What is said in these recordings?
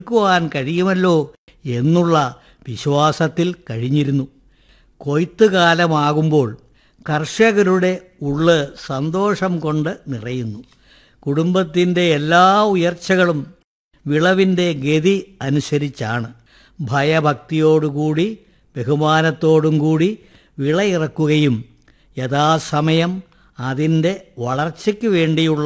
ക്കുവാൻ കഴിയുമല്ലോ എന്നുള്ള വിശ്വാസത്തിൽ കഴിഞ്ഞിരുന്നു കൊയ്ത്തുകാലമാകുമ്പോൾ കർഷകരുടെ ഉള്ള് സന്തോഷം കൊണ്ട് നിറയുന്നു കുടുംബത്തിൻ്റെ എല്ലാ ഉയർച്ചകളും വിളവിൻ്റെ ഗതി അനുസരിച്ചാണ് ഭയഭക്തിയോടുകൂടി ബഹുമാനത്തോടും കൂടി വിളയിറക്കുകയും യഥാസമയം അതിൻ്റെ വളർച്ചയ്ക്ക് വേണ്ടിയുള്ള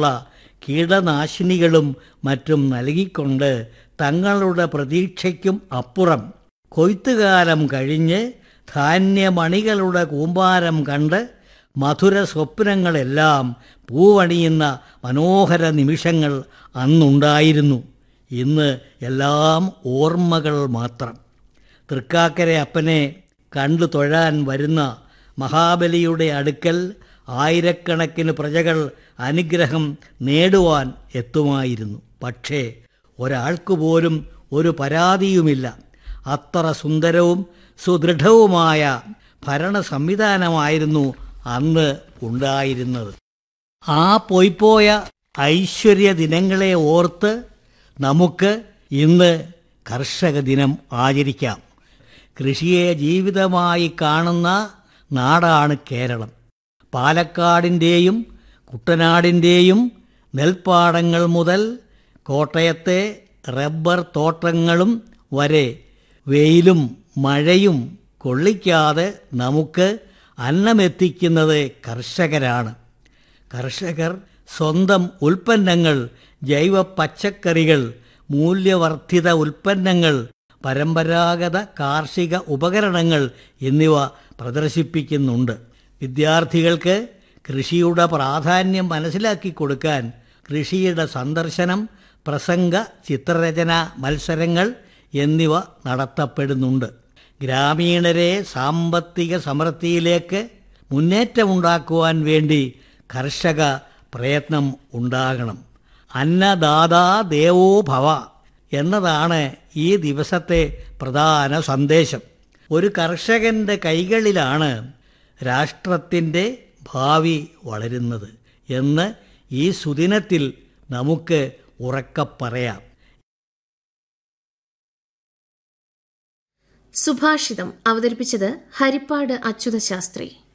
കീടനാശിനികളും മറ്റും നൽകിക്കൊണ്ട് തങ്ങളുടെ പ്രതീക്ഷയ്ക്കും അപ്പുറം കൊയ്ത്തുകാലം കഴിഞ്ഞ് ധാന്യമണികളുടെ കൂമ്പാരം കണ്ട് മധുര സ്വപ്നങ്ങളെല്ലാം പൂവണിയുന്ന മനോഹര നിമിഷങ്ങൾ അന്നുണ്ടായിരുന്നു ഇന്ന് എല്ലാം ഓർമ്മകൾ മാത്രം തൃക്കാക്കര അപ്പനെ കണ്ടു തൊഴാൻ വരുന്ന മഹാബലിയുടെ അടുക്കൽ ആയിരക്കണക്കിന് പ്രജകൾ അനുഗ്രഹം നേടുവാൻ എത്തുമായിരുന്നു പക്ഷേ ഒരാൾക്ക് പോലും ഒരു പരാതിയുമില്ല അത്ര സുന്ദരവും സുദൃഢവുമായ ഭരണ സംവിധാനമായിരുന്നു അന്ന് ഉണ്ടായിരുന്നത് ആ പോയിപ്പോയ ഐശ്വര്യ ദിനങ്ങളെ ഓർത്ത് നമുക്ക് ഇന്ന് കർഷക ദിനം ആചരിക്കാം കൃഷിയെ ജീവിതമായി കാണുന്ന നാടാണ് കേരളം പാലക്കാടിൻ്റെയും കുട്ടനാടിൻ്റെയും നെൽപ്പാടങ്ങൾ മുതൽ കോട്ടയത്തെ റബ്ബർ തോട്ടങ്ങളും വരെ വെയിലും മഴയും കൊള്ളിക്കാതെ നമുക്ക് അന്നമെത്തിക്കുന്നത് കർഷകരാണ് കർഷകർ സ്വന്തം ഉൽപ്പന്നങ്ങൾ ജൈവ പച്ചക്കറികൾ മൂല്യവർദ്ധിത ഉൽപ്പന്നങ്ങൾ പരമ്പരാഗത കാർഷിക ഉപകരണങ്ങൾ എന്നിവ പ്രദർശിപ്പിക്കുന്നുണ്ട് വിദ്യാർത്ഥികൾക്ക് കൃഷിയുടെ പ്രാധാന്യം മനസ്സിലാക്കി കൊടുക്കാൻ കൃഷിയുടെ സന്ദർശനം പ്രസംഗ ചിത്രരചന മത്സരങ്ങൾ എന്നിവ നടത്തപ്പെടുന്നുണ്ട് ഗ്രാമീണരെ സാമ്പത്തിക സമൃദ്ധിയിലേക്ക് മുന്നേറ്റമുണ്ടാക്കുവാൻ വേണ്ടി കർഷക പ്രയത്നം ഉണ്ടാകണം അന്നദാതാ ദേവോ ഭവ എന്നതാണ് ഈ ദിവസത്തെ പ്രധാന സന്ദേശം ഒരു കർഷകന്റെ കൈകളിലാണ് രാഷ്ട്രത്തിൻ്റെ ഭാവി വളരുന്നത് എന്ന് ഈ സുദിനത്തിൽ നമുക്ക് ഉറക്കെ പറയാം സുഭാഷിതം അവതരിപ്പിച്ചത് ഹരിപ്പാട് അച്യുത ശാസ്ത്രി